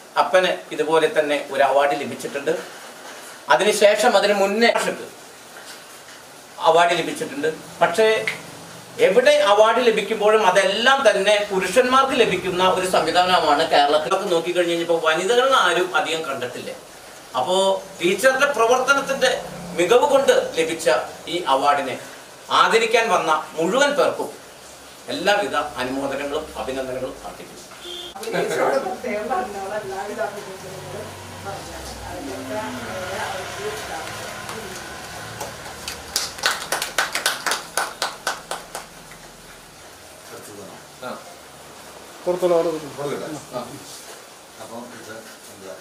അപ്പന് ഇതുപോലെ തന്നെ ഒരു അവാർഡ് ലഭിച്ചിട്ടുണ്ട് അതിനുശേഷം അതിന് മുന്നേ അവാർഡ് ലഭിച്ചിട്ടുണ്ട് പക്ഷേ എവിടെ അവാർഡ് ലഭിക്കുമ്പോഴും അതെല്ലാം തന്നെ പുരുഷന്മാർക്ക് ലഭിക്കുന്ന ഒരു സംവിധാനമാണ് കേരളത്തിലൊക്കെ നോക്കിക്കഴിഞ്ഞ് കഴിഞ്ഞപ്പോൾ വനിതകളിൽ ആരും അധികം കണ്ടിട്ടില്ല അപ്പോ ടീച്ചറുടെ പ്രവർത്തനത്തിന്റെ മികവ് കൊണ്ട് ലഭിച്ച ഈ അവാർഡിനെ ആദരിക്കാൻ വന്ന മുഴുവൻ പേർക്കും എല്ലാവിധ അനുമോദനങ്ങളും അഭിനന്ദനങ്ങളും അർപ്പിക്കുന്നു ടീച്ചറോട് പ്രത്യേകം പറഞ്ഞോളാം എല്ലാവിധ അഭിനന്ദനങ്ങളും പറഞ്ഞാൽ അതിനൊക്കെ ഏറെ അവർക്ക് ഇഷ്ടമാണ് പുറത്തുള്ള ആള് അപ്പം ഇത് എന്താ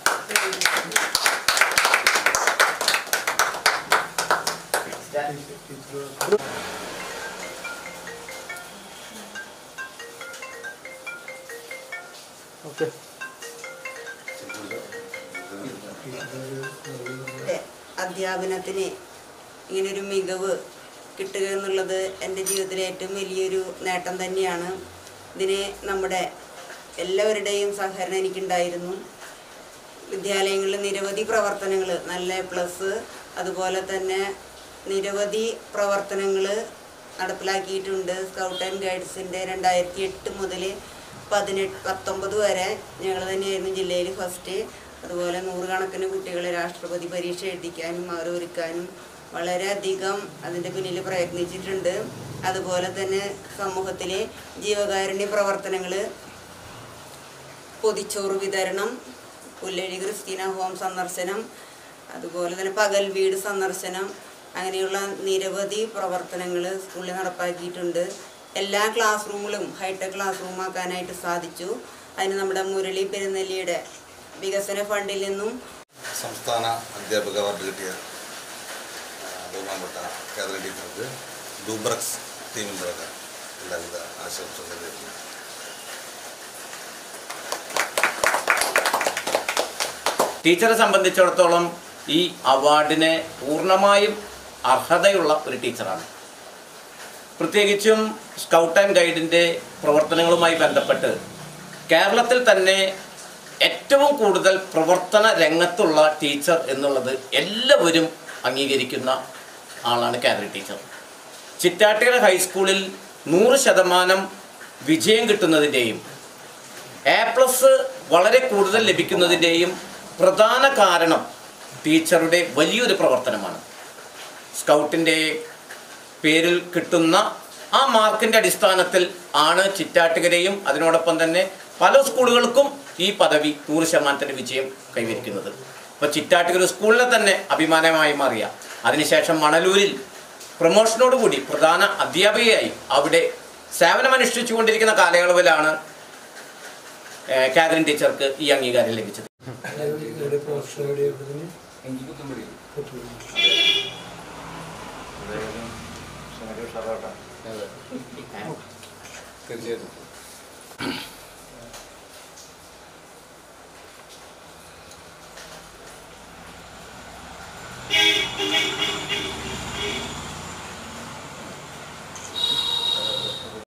ഓക്കെ എൻ്റെ അധ്യാപനത്തിന് ഇങ്ങനൊരു മികവ് കിട്ടുക എന്നുള്ളത് എൻ്റെ ജീവിതത്തിലെ ഏറ്റവും വലിയൊരു നേട്ടം തന്നെയാണ് ഇതിന് നമ്മുടെ എല്ലാവരുടെയും സഹകരണം എനിക്കുണ്ടായിരുന്നു വിദ്യാലയങ്ങളിൽ നിരവധി പ്രവർത്തനങ്ങൾ നല്ല പ്ലസ് അതുപോലെ തന്നെ നിരവധി പ്രവർത്തനങ്ങൾ നടപ്പിലാക്കിയിട്ടുണ്ട് സ്കൗട്ട് ആൻഡ് ഗൈഡ്സിൻ്റെ രണ്ടായിരത്തി എട്ട് മുതൽ പതിനെട്ട് പത്തൊമ്പത് വരെ ഞങ്ങൾ തന്നെയായിരുന്നു ജില്ലയിൽ ഫസ്റ്റ് അതുപോലെ നൂറുകണക്കിന് കുട്ടികളെ രാഷ്ട്രപതി പരീക്ഷ എഴുതിക്കാനും അവരെ ഒരുക്കാനും വളരെയധികം അതിൻ്റെ പിന്നിൽ പ്രയത്നിച്ചിട്ടുണ്ട് അതുപോലെ തന്നെ സമൂഹത്തിലെ ജീവകാരുണ്യ പ്രവർത്തനങ്ങൾ പൊതിച്ചോറ് വിതരണം പുല്ലഴി ക്രിസ്റ്റീന ഹോം സന്ദർശനം അതുപോലെ തന്നെ പകൽ വീട് സന്ദർശനം അങ്ങനെയുള്ള നിരവധി പ്രവർത്തനങ്ങൾ സ്കൂളിൽ നടപ്പാക്കിയിട്ടുണ്ട് എല്ലാ ക്ലാസ് റൂമുകളും ഹൈടെക് ക്ലാസ് റൂമാക്കാനായിട്ട് സാധിച്ചു അതിന് നമ്മുടെ മുരളി പെരുന്നെല്ലിയുടെ വികസന ഫണ്ടിൽ നിന്നും സംസ്ഥാന അധ്യാപക അവാർഡ് കിട്ടിയ ആ, ബഹുമാനപ്പെട്ട കേന്ദ്ര ടീച്ചർക്ക് ഡൂബ്രക്സ് ടീമിൻ്റെ വക എല്ലാവിധ ആശംസകൾ നേരുന്നു ടീച്ചറെ സംബന്ധിച്ചിടത്തോളം ഈ അവാർഡിന് പൂർണ്ണമായും അർഹതയുള്ള ഒരു ടീച്ചറാണ് പ്രത്യേകിച്ചും സ്കൗട്ട് ആൻഡ് ഗൈഡിൻ്റെ പ്രവർത്തനങ്ങളുമായി ബന്ധപ്പെട്ട് കേരളത്തിൽ തന്നെ ഏറ്റവും കൂടുതൽ പ്രവർത്തന രംഗത്തുള്ള ടീച്ചർ എന്നുള്ളത് എല്ലാവരും അംഗീകരിക്കുന്ന ആളാണ് കാരൽ ടീച്ചർ ചിറ്റാട്ടുകര ഹൈസ്കൂളിൽ നൂറ് ശതമാനം വിജയം കിട്ടുന്നതിൻ്റെയും എ പ്ലസ് വളരെ കൂടുതൽ ലഭിക്കുന്നതിൻ്റെയും പ്രധാന കാരണം ടീച്ചറുടെ വലിയൊരു പ്രവർത്തനമാണ് സ്കൗട്ടിൻ്റെ പേരിൽ കിട്ടുന്ന ആ മാർക്കിൻ്റെ അടിസ്ഥാനത്തിൽ ആണ് ചിറ്റാട്ടുകരയും അതിനോടൊപ്പം തന്നെ പല സ്കൂളുകൾക്കും ഈ പദവി നൂറ് ശതമാനത്തിൻ്റെ വിജയം കൈവരിക്കുന്നത് ഇപ്പോൾ ചിറ്റാട്ടുകര സ്കൂളിനെ തന്നെ അഭിമാനമായി മാറിയ അതിനുശേഷം മണലൂരിൽ പ്രൊമോഷനോടുകൂടി പ്രധാന അധ്യാപികയായി അവിടെ സേവനമനുഷ്ഠിച്ചു കൊണ്ടിരിക്കുന്ന കാലയളവിലാണ് ഏഹ്, കാതറിൻ ടീച്ചർക്ക് ഈ അംഗീകാരം ലഭിച്ചത് തീർച്ചയായിട്ടും ആ